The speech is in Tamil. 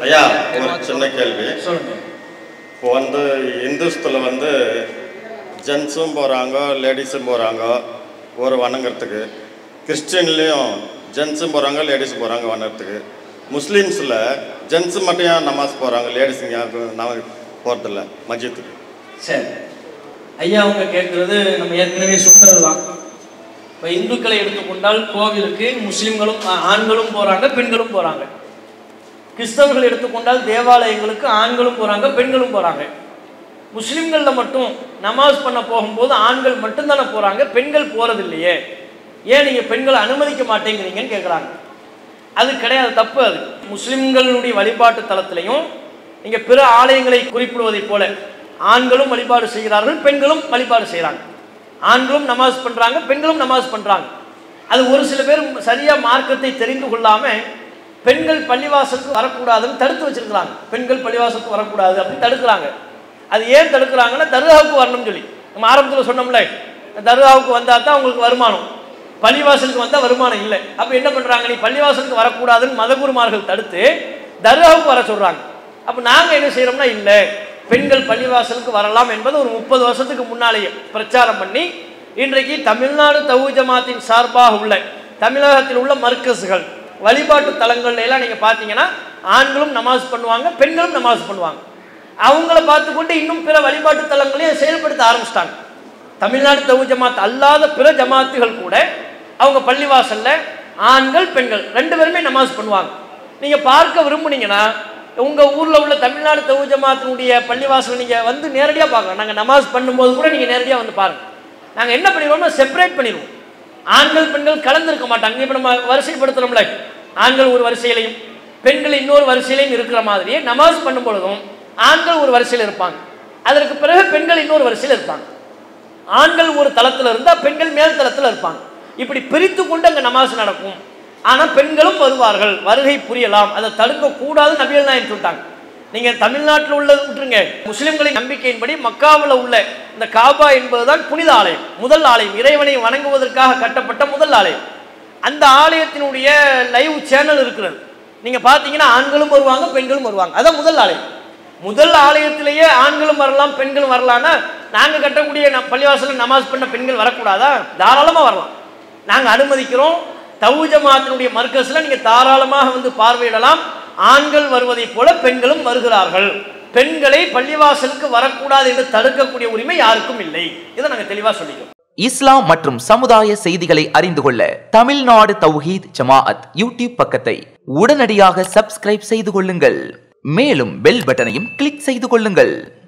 ஐயா ஒரு சின்ன கேள்வி சொல்லுங்க இப்போ வந்து இந்துஸ்தில் வந்து ஜென்ஸும் போகிறாங்க லேடிஸும் போகிறாங்க ஒரு வணங்குறதுக்கு கிறிஸ்டின்லேயும் ஜென்ஸும் போகிறாங்க லேடிஸும் போகிறாங்க வணங்குறதுக்கு முஸ்லீம்ஸில் ஜென்ஸு மட்டும் ஏன் நமாஸ் போகிறாங்க லேடிஸுங்க யாருக்கும் நம்ம போகிறதில்ல மஜித்துக்கு சரி ஐயா அவங்க கேட்குறது நம்ம ஏற்கனவே சொன்னது தான் இப்போ இந்துக்களை எடுத்துக்கொண்டால் கோவிலுக்கு முஸ்லீம்களும் ஆ, ஆண்களும் போகிறாங்க பெண்களும் போகிறாங்க கிறிஸ்தவர்கள் எடுத்துக்கொண்டால் தேவாலயங்களுக்கு ஆண்களும் போகிறாங்க பெண்களும் போகிறாங்க முஸ்லீம்களில் மட்டும் நமாஸ் பண்ண போகும்போது ஆண்கள் மட்டும்தானே போகிறாங்க பெண்கள் போகிறது இல்லையே ஏன் நீங்கள் பெண்களை அனுமதிக்க மாட்டேங்கிறீங்கன்னு கேட்குறாங்க அது கிடையாது தப்பு அது முஸ்லிம்களுடைய வழிபாட்டு தலத்திலையும் இங்கே பிற ஆலயங்களை குறிப்பிடுவதைப் போல ஆண்களும் வழிபாடு செய்கிறார்கள் பெண்களும் வழிபாடு செய்கிறாங்க ஆண்களும் நமாஸ் பண்ணுறாங்க பெண்களும் நமாஸ் பண்ணுறாங்க அது ஒரு சில பேர் சரியாக மார்க்கத்தை தெரிந்து கொள்ளாமல் பெண்கள் பள்ளிவாசலுக்கு வரக்கூடாதுன்னு தடுத்து வச்சிருக்கிறாங்க பெண்கள் பள்ளிவாசலுக்கு வரக்கூடாது அப்படின்னு தடுக்கிறாங்க அது ஏன் தடுக்கிறாங்கன்னா தர்காவுக்கு வரணும்னு சொல்லி நம்ம ஆரம்பத்தில் சொன்னோம்ல தர்காவுக்கு வந்தால் தான் உங்களுக்கு வருமானம் பள்ளிவாசலுக்கு வந்தால் வருமானம் இல்லை அப்போ என்ன பண்ணுறாங்க நீ பள்ளிவாசலுக்கு வரக்கூடாதுன்னு மதகுருமார்கள் தடுத்து தர்காவுக்கு வர சொல்கிறாங்க அப்போ நாங்கள் என்ன செய்கிறோம்னா இல்லை பெண்கள் பள்ளிவாசலுக்கு வரலாம் என்பது ஒரு முப்பது வருஷத்துக்கு முன்னாலேயே பிரச்சாரம் பண்ணி இன்றைக்கு தமிழ்நாடு தவு ஜமாத்தின் சார்பாக உள்ள தமிழகத்தில் உள்ள மர்க்கஸுகள் வழிபாட்டு தலங்கள்ல எல்லாம் நீங்கள் பார்த்தீங்கன்னா ஆண்களும் நமாஸ் பண்ணுவாங்க பெண்களும் நமாஸ் பண்ணுவாங்க அவங்கள பார்த்துக்கொண்டு இன்னும் பிற வழிபாட்டு தலங்களையும் செயல்படுத்த ஆரம்பிச்சிட்டாங்க தமிழ்நாடு தவு ஜமாத் அல்லாத பிற ஜமாத்துகள் கூட அவங்க பள்ளிவாசல்ல ஆண்கள் பெண்கள் ரெண்டு பேருமே நமாஸ் பண்ணுவாங்க நீங்க பார்க்க விரும்புனீங்கன்னா உங்க ஊர்ல உள்ள தமிழ்நாடு தவு ஜமாத்தினுடைய பள்ளிவாசல் நீங்க வந்து நேரடியாக பார்க்கலாம் நாங்க நமாஸ் பண்ணும்போது கூட நீங்க நேரடியாக வந்து பாருங்க நாங்க என்ன பண்ணிடுவோம்னா செப்பரேட் பண்ணிடுவோம் ஆண்கள் பெண்கள் கலந்துருக்க மாட்டாங்க இப்போ நம்ம வரிசைப்படுத்துறோம்ல ஆண்கள் ஒரு வரிசையிலையும் பெண்கள் இன்னொரு வரிசையிலையும் இருக்கிற மாதிரியே நமாஸ் பண்ணும் பொழுதும் ஆண்கள் ஒரு வரிசையில் இருப்பாங்க அதற்கு பிறகு பெண்கள் இன்னொரு வரிசையில் இருப்பாங்க ஆண்கள் ஒரு தளத்தில் இருந்தால் பெண்கள் மேல் தளத்தில் இருப்பாங்க இப்படி பிரித்து கொண்டு அங்கே நமாஸ் நடக்கும் ஆனால் பெண்களும் வருவார்கள் வருகை புரியலாம் அதை தடுக்கக்கூடாது நபிகள் நாயன் சொல்லிட்டாங்க நீங்கள் தமிழ்நாட்டில் உள்ளது விட்டுருங்க முஸ்லிம்களின் நம்பிக்கையின்படி மக்காவில் உள்ள இந்த காபா என்பதுதான் புனித ஆலயம் முதல் ஆலயம் இறைவனை வணங்குவதற்காக கட்டப்பட்ட முதல் ஆலயம் அந்த ஆலயத்தினுடைய லைவ் சேனல் இருக்கிறது நீங்கள் பார்த்தீங்கன்னா ஆண்களும் வருவாங்க பெண்களும் வருவாங்க அதான் முதல் ஆலயம் முதல் ஆலயத்திலேயே ஆண்களும் வரலாம் பெண்களும் வரலாம்னா நாங்கள் கட்டக்கூடிய நம் பள்ளிவாசலில் நமாஸ் பண்ண பெண்கள் வரக்கூடாதா தாராளமாக வரலாம் நாங்கள் அனுமதிக்கிறோம் தவு ஜமாத்தினுடைய மர்க்கஸில் நீங்கள் தாராளமாக வந்து பார்வையிடலாம் ஆண்கள் வருவதைப் போல பெண்களும் வருகிறார்கள் பெண்களை பள்ளிவாசலுக்கு வரக்கூடாது என்று தடுக்கக்கூடிய உரிமை யாருக்கும் இல்லை இதை நாங்கள் தெளிவாக சொல்லிக்கிறோம் இஸ்லாம் மற்றும் சமுதாய செய்திகளை அறிந்து கொள்ள தமிழ்நாடு தௌஹீத் ஜமாஅத் யூடியூப் பக்கத்தை உடனடியாக சப்ஸ்கிரைப் செய்து கொள்ளுங்கள் மேலும் பெல் பட்டனையும் கிளிக் செய்து கொள்ளுங்கள்